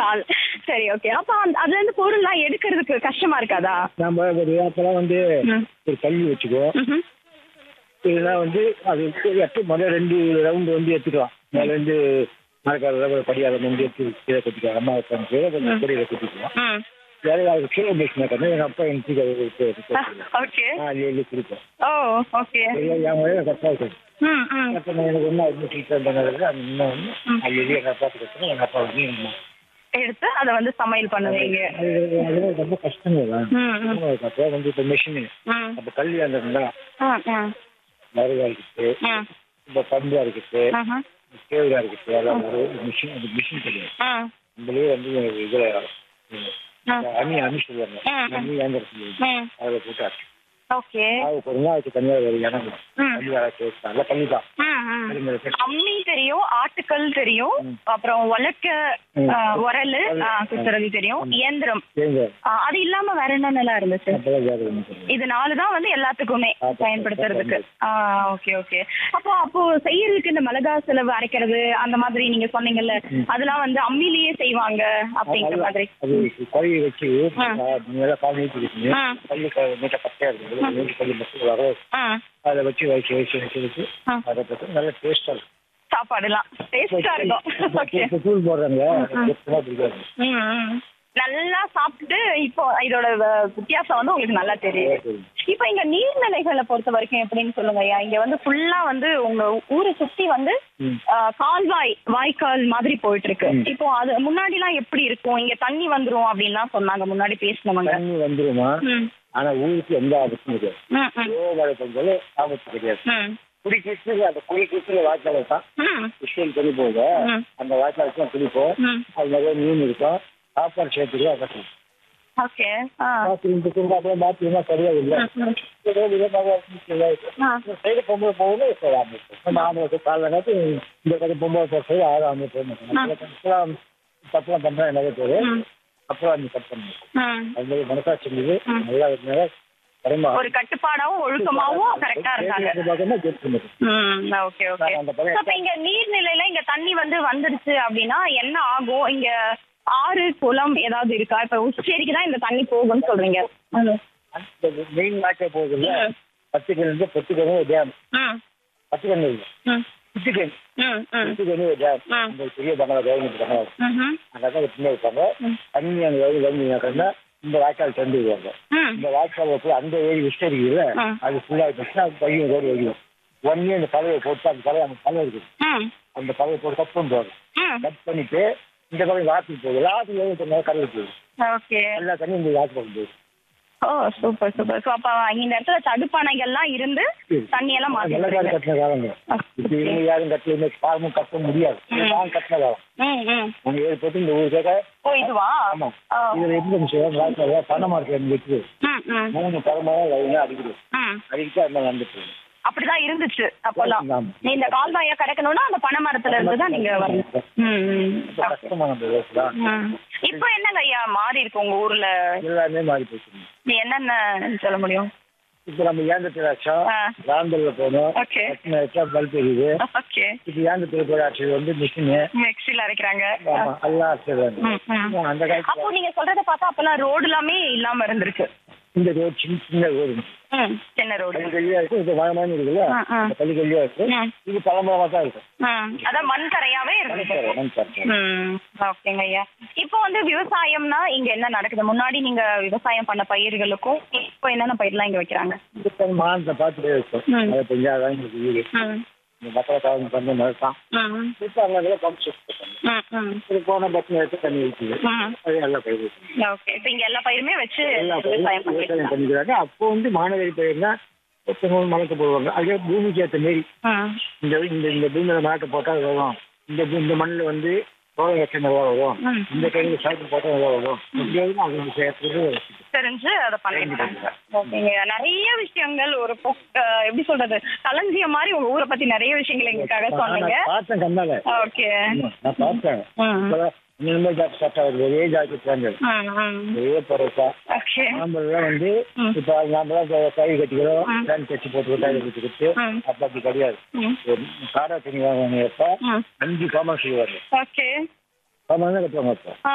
நாள் சரி ஓகே அப்ப அந்த- அதுல இருந்து பொருள்லாம் எடுக்கிறதுக்கு கஷ்டமா இருக்காதா நம்ம ஒரு அப்பெல்லாம் வந்து ம். ஒரு கல்வி வச்சுக்குவோம் ம்ஹும். இதெல்லாம் வந்து அது எட்டு முதல்ல ரெண்டு ரவுண்டு வந்து எடுத்துக்கலாம் மேல இருந்து மரக்கார படியாத வந்து எடுத்து கீழே கட்டிக்கலாம் அம்மா உட்காந்து கீழே கொஞ்சம் கொடியில கட்டிக்கலாம் ம் வேற யாருக்கு கீழே பேசினா கண்ணு எங்கள் அப்பா எனக்கு ஓகே நான் எழுதி கொடுப்பேன் ஓ ஓகே என் வயல கரெக்டாக இருக்கும் ம் ம் அப்போ நான் எனக்கு ஒன்றும் அது டீச்சர் பண்ணதில்லை அது இன்னும் வந்து அது எழுதி எங்கள் அப்பாவுக்கு கொடுத்தேன் எங்கள் அப்பா வந்து எங்க அம்மா. எடுத்து அதை வந்து சமையல் பண்ணுவீங்க அது அது ரொம்ப கஷ்டங்க தான் ம் ம் அப்புறம் வந்து இப்போ மிஷினு ம் அப்போ கல்வி அந்த இருந்தால் ம் ம் மருகா இருக்குது ம் இப்போ பம்பா இருக்குது ஆஹா. கேவரா இருக்குது அதான் ஒரு மிஷின் அது மிஷின் கிடையாது ம் நம்மளே வந்து இதில் ம் அணி அணி சொல்லுவாங்க ம். அணி ஏந்திர சொல்லுவாங்க ம் அதில் போட்டு அரைச்சி ஓகே அது ஒரு நாளைக்கு தனியாக ஒரு இடம் ம். கல்வி அரைச்சி நல்ல கல்வி தான் ம் ம் அது அம்மி தெரியும் ஆட்டுக்கல் தெரியும் அப்புறம் உலக்க ம். உரல் குத்துறது தெரியும் இயந்திரம் தேங்க ஆ, அது இல்லாம வேற என்னென்னலாம் இருந்துச்சு அப்போதான் வேறு ஒன்றும் தெரியும் இது நாலு தான் வந்து எல்லாத்துக்குமே ஆமா. பயன்படுத்துறதுக்கு ஆ ஓகே ஓகே அப்போ அப்போ செய்யறதுக்கு இந்த மிளகா செலவு அரைக்கிறது அந்த மாதிரி நீங்க சொன்னீங்கல்ல அதெல்லாம் வந்து அம்மிலேயே செய்வாங்க அப்படிங்கிற மாதிரி அது கழுவி வச்சு ஆ. நல்லா கால் நீட்டி வச்சுங்க ஆ. கல்லு நீட்டாக பட்டையாக இருக்குது நீட்டு கல்லு மட்டும் வர ஆ அதை வச்சு வச்சு வச்சு வச்சு வச்சு ஆ. அதை போட்டு நல்ல டேஸ்டாக இருக்கும் சாப்பாடுலாம் டேஸ்டா இருக்கும் ஓகே இப்போ தூள் போடுறாங்க சுத்தமாக பிடிக்காது ம், ம். நல்லா சாப்பிட்டுட்டு இப்போ இதோட வ- வித்தியாசம் வந்து உங்களுக்கு நல்லா தெரியுது இப்போ இங்க நீர்நிலைகளை பொறுத்த வரைக்கும் எப்படின்னு சொல்லுங்க ஐயா இங்க வந்து ஃபுல்லா வந்து உங்க ஊரை சுத்தி வந்து ம். ஆ, கால்வாய் வாய்க்கால் மாதிரி போயிட்டு இருக்கு இப்போ அது முன்னாடி எல்லாம் எப்படி இருக்கும் இங்க தண்ணி வந்துரும் அப்படின்லாம் சொன்னாங்க முன்னாடி பேசினவங்க தண்ணி வந்துருமா ம், ஆனா ஊருக்கு எந்த ஆபத்தும் கிடையாது ம், ம், ஓ மழை பெஞ்சாலும் ஆபத்து கிடையாது ம், குடிக்கிறது அந்த குடிக்கிறது வாய்க்கால தான் ம், விஷயம் துணி போக ம். அந்த வாய்க்காலுக்கு தான் குளிப்போம் ம். அது நிறைய மீன் இருக்கும் சாப்பாடு சேர்த்துருவா கட்டணும் ஓகே ஆ பாத்ரூம் அப்படியே பாத்ரூம்னா சரியா இல்லை ம், ம். ஆ. சைடு பொம்பளை போகணும் இப்போ நம்ம ஆம்பளை காலைல காத்து இந்த கதை பொம்பளை போகிற சைடு ஆறு ஆம்பளை போக மாட்டோம் தப்புலாம் பண்ணுறா நிறைய பேர் ம். அப்புறம் அந்த கட் பண்ணணும் ம். அது மாதிரி மனசாட்சி இருந்தது நல்லா இருந்தாங்க கடமை ஒரு கட்டுப்பாடாவும் ஒழுக்கமாவும் கரெக்டா இருக்காங்க பார்க்கணும் கேட்டு ம் ஓகே ஓகே அந்த பழைய So, இப்ப இங்க நீர்நிலையில இங்க தண்ணி வந்து வந்துருச்சு அப்படின்னா என்ன ஆகும் இங்க ஆறு குளம் ஏதாவது இருக்கா இப்ப உச்சேரிக்கு தான் இந்த தண்ணி போகும்னு சொல்றீங்க ம். அந்த மெயின் வாய்க்கால் போகுதுல்ல பத்துக்கிலிருந்து பொத்துக்கணி ஒரு டேம் ம். பத்துக்கணி இல்லை ம். புத்துக்கணி ம். ம். புத்துக்கணி ஒரு டேம் ம். இந்த பெரிய பங்களா கவர்மெண்ட் பங்களா ம்ஹும். அந்த இடத்துல பின்னாடி இருப்பாங்க தண்ணி அந்த வயது வந்து இந்த வாய்க்கால் தந்து விடுவாங்க ம். இந்த வாய்க்கால் போய் அந்த ஏரி விஸ்டரி இருக்குல்ல ம். அது ஃபுல்லாக இருந்துச்சுன்னா அது பையன் ரோடு வைக்கும் ஒன்னே அந்த பறவை போட்டு அந்த பறவை அந்த பறவை இருக்குது ம். அந்த பறவை போட்டு கட் பண்ணுவாங்க ம். கட் பண்ணிட்டு இந்த பறவை வாத்துக்கு போகுது வாத்துக்கு எழுபத்தி நேரம் கடலுக்கு போகுது ஓகே எல்லா தண்ணியும் இந்த வாத்து பக்கம் போகுது ஓ சூப்பர் சூப்பர் சோ அப்ப இந்த இடத்துல தடுப்பணைகள்லாம் இருந்து தண்ணி எல்லாம் மாத்தி வெள்ளக்காரர் கட்டின காலங்க இப்போ இவங்க யாரும் கட்டல பாலமும் கட்ட முடியாது நான் கட்டின காலம் ம் ம் உங்க ஏழு போட்டு இந்த ஊர் கேட்க ஓ இதுவா ஆமா ஓ. இதுல எப்படி விஷயம் வாய்க்கால பண மார்க்கெட் இருக்குது ம் ம் மூணு பரமாக லைனா அடிக்குது ம் அடிக்கிட்டு அந்த வந்துட்டு இருக்கு. அப்படிதான் இருந்துச்சு அப்பெல்லாம் ஆமா. நீ இந்த கால்வாயா கடக்கணும்னா அந்த பனை மரத்துல இருந்து தான் நீங்க வரணும் ம், ம். ரொம்ப கஷ்டமான அந்த ரோஸ்ல ம். இப்போ என்னங்க ஐயா மாறி இருக்கு உங்க ஊர்ல எல்லாமே மாறி போச்சு நீ என்னென்ன சொல்ல முடியும் இப்போ நம்ம ஏந்தத்தில் ஆச்சோம் ஆ. ராந்தல்ல போனோம் ஓகே கட்டின வச்சா பல்ப் எரியுது ஓகே இப்போ ஏந்தத்தில் போய் ஆச்சு வந்து மிஷினு மிக்சில அரைக்கிறாங்க ஆமா எல்லாம் ஆச்சு ம், ம். அந்த காலத்துல அப்போ நீங்க சொல்றத பார்த்தா அப்பெல்லாம் ரோடு எல்லாமே இல்லாம இருந்திருக்கு இந்த ரோடு சின்ன சின்ன ரோடு ம் சின்ன ரோடு கல்லு கல்லியா இருக்கும் இது மழை இருக்குல்ல ஆ, ஆ. இந்த கல்லு கல்லியா இருக்கும் ம். இது பழம்பழமா தான் இருக்கும் ம் அதான் மண் தரையாவே இருந்துச்சு மண் மண் தரேன். ம் ஓகேங்க ஐயா இப்போ வந்து விவசாயம்னா இங்க என்ன நடக்குது முன்னாடி நீங்க விவசாயம் பண்ண பயிர்களுக்கும் இப்போ என்னென்ன பயிர்லாம் இங்க வைக்கிறாங்க இந்த மானத்தை பார்த்துட்டே இருக்கும் ம். அதை பெஞ்சாதான் எங்களுக்கு வீடு ம் இந்த மக்கள் காலம் பண்ண மாதிரி தான் ம் இப்போ அங்கே பம்ப் செட் பண்ணாங்க ம் ம் இது போன பக்கம் எடுத்து தண்ணி ஊற்றுது ம் அது எல்லாம் பயிர் ஊத்துது. ஓகே இப்போ இங்க எல்லா பயிருமே வச்சு எல்லா விவசாயம் பயிரும் விவசாயம் பண்ணிக்கலாம் பண்ணிக்கிறாங்க அப்போ வந்து மாணவரி பயிர்னா ஒருத்தவங்க மலக்க போடுவாங்க அதே பூமிக்கு ஏற்ற மாரி ம் இந்த இந்த இந்த பூமியில மலக்க போட்டால் அது வரும் இந்த பூ- இந்த மண்ணில் வந்து சோளம் வச்ச நல்லா வரும் ம். இந்த கையில் சாய்க்கு போட்டால் நல்லா வரும் எப்படியாவது அது சேர்த்துட்டு தெரிஞ்சு அதை பண்ணிருக்காங்க ஓகேங்க நிறைய விஷயங்கள் ஒரு பொக்- அஹ் எப்படி சொல்றது களஞ்சியம் மாதிரி உங்க ஊரை பத்தி நிறைய விஷயங்கள் எங்களுக்காக சொன்னீங்க நான் பார்த்தேன் கண்ணால ஓகே நான் பார்த்தேன் ம் இப்பதான் இனிமேல் ஜாக்கெட் ஸ்டார்ட் ஆகுது ஒரே ஜாக்கெட் வாங்குது ம் ம் ஒரே பரோட்டா ஓகே நாமெல்லாம் வந்து ம். இப்போ நாமெல்லாம் கை கட்டிக்கிறோம் ம். பேண்ட் தைச்சு போட்டு கை கட்டிக்கிட்டு ம். அப்போ அப்படி கிடையாது ம் ஒரு காடா துணி வாங்குவாங்க எப்போ ம் அஞ்சு காமர்ஸ் செய்வாங்க ஓகே காமர்ஸ் தான் கட்டுவாங்க அப்போ